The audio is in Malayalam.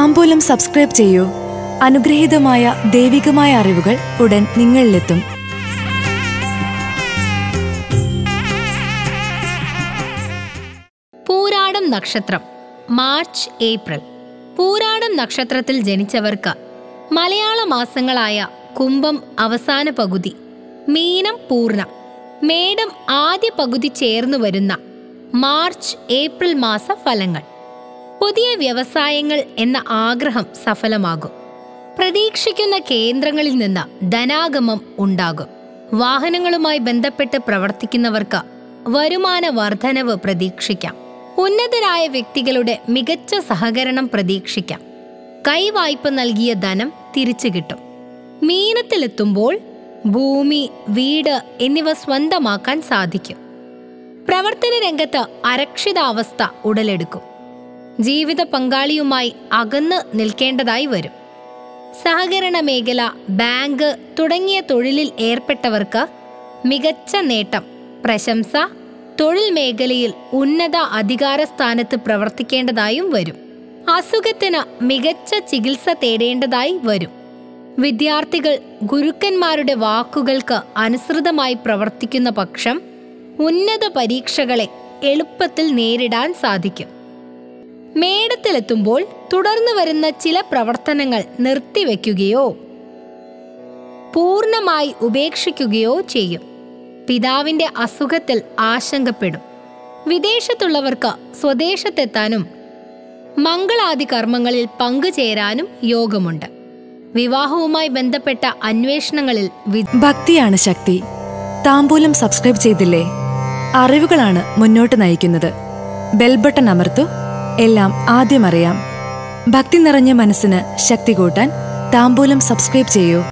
താമ്പൂലം സബ്സ്ക്രൈബ് ചെയ്യൂ അനുഗ്രഹീതമായ ദൈവികമായ അറിവുകൾ ഉടൻ നിങ്ങളിലെത്തും പൂരാടം നക്ഷത്രം മാർച്ച് ഏപ്രിൽ പൂരാടം നക്ഷത്രത്തിൽ ജനിച്ചവർക്ക് മലയാള മാസങ്ങളായ കുംഭം അവസാന പകുതി മീനം പൂർണ്ണം മേടം ആദ്യ പകുതി ചേർന്നു വരുന്ന മാർച്ച് ഏപ്രിൽ മാസ ഫലങ്ങൾ പുതിയ വ്യവസായങ്ങൾ എന്ന ആഗ്രഹം സഫലമാകും പ്രതീക്ഷിക്കുന്ന കേന്ദ്രങ്ങളിൽ നിന്ന് ധനാഗമം ഉണ്ടാകും വാഹനങ്ങളുമായി ബന്ധപ്പെട്ട് പ്രവർത്തിക്കുന്നവർക്ക് വരുമാന വർധനവ് പ്രതീക്ഷിക്കാം ഉന്നതരായ വ്യക്തികളുടെ മികച്ച സഹകരണം പ്രതീക്ഷിക്കാം കൈവായ്പ നൽകിയ ധനം തിരിച്ചു കിട്ടും മീനത്തിലെത്തുമ്പോൾ ഭൂമി വീട് എന്നിവ സ്വന്തമാക്കാൻ സാധിക്കും പ്രവർത്തന രംഗത്ത് അരക്ഷിതാവസ്ഥ ഉടലെടുക്കും ജീവിത പങ്കാളിയുമായി അകന്ന് നിൽക്കേണ്ടതായി വരും സഹകരണ മേഖല ബാങ്ക് തുടങ്ങിയ തൊഴിലിൽ ഏർപ്പെട്ടവർക്ക് മികച്ച നേട്ടം പ്രശംസ തൊഴിൽ മേഖലയിൽ ഉന്നത അധികാര സ്ഥാനത്ത് പ്രവർത്തിക്കേണ്ടതായും വരും അസുഖത്തിന് മികച്ച ചികിത്സ തേടേണ്ടതായി വരും വിദ്യാർത്ഥികൾ ഗുരുക്കന്മാരുടെ വാക്കുകൾക്ക് അനുസൃതമായി പ്രവർത്തിക്കുന്ന പക്ഷം ഉന്നത പരീക്ഷകളെ എളുപ്പത്തിൽ നേരിടാൻ സാധിക്കും മേടത്തിലെത്തുമ്പോൾ തുടർന്നു വരുന്ന ചില പ്രവർത്തനങ്ങൾ നിർത്തിവെക്കുകയോ പൂർണ്ണമായി ഉപേക്ഷിക്കുകയോ ചെയ്യും പിതാവിന്റെ അസുഖത്തിൽ ആശങ്കപ്പെടും വിദേശത്തുള്ളവർക്ക് സ്വദേശത്തെത്താനും മംഗളാദി കർമ്മങ്ങളിൽ പങ്കുചേരാനും യോഗമുണ്ട് വിവാഹവുമായി ബന്ധപ്പെട്ട അന്വേഷണങ്ങളിൽ വി ഭക്തിയാണ് ശക്തി താമ്പൂലം സബ്സ്ക്രൈബ് ചെയ്തില്ലേ അറിവുകളാണ് മുന്നോട്ട് നയിക്കുന്നത് ബെൽ ബട്ടൺ അമർത്തു എല്ലാം ആദ്യം അറിയാം ഭക്തി നിറഞ്ഞ മനസ്സിന് ശക്തി കൂട്ടാൻ താമ്പൂലം സബ്സ്ക്രൈബ് ചെയ്യൂ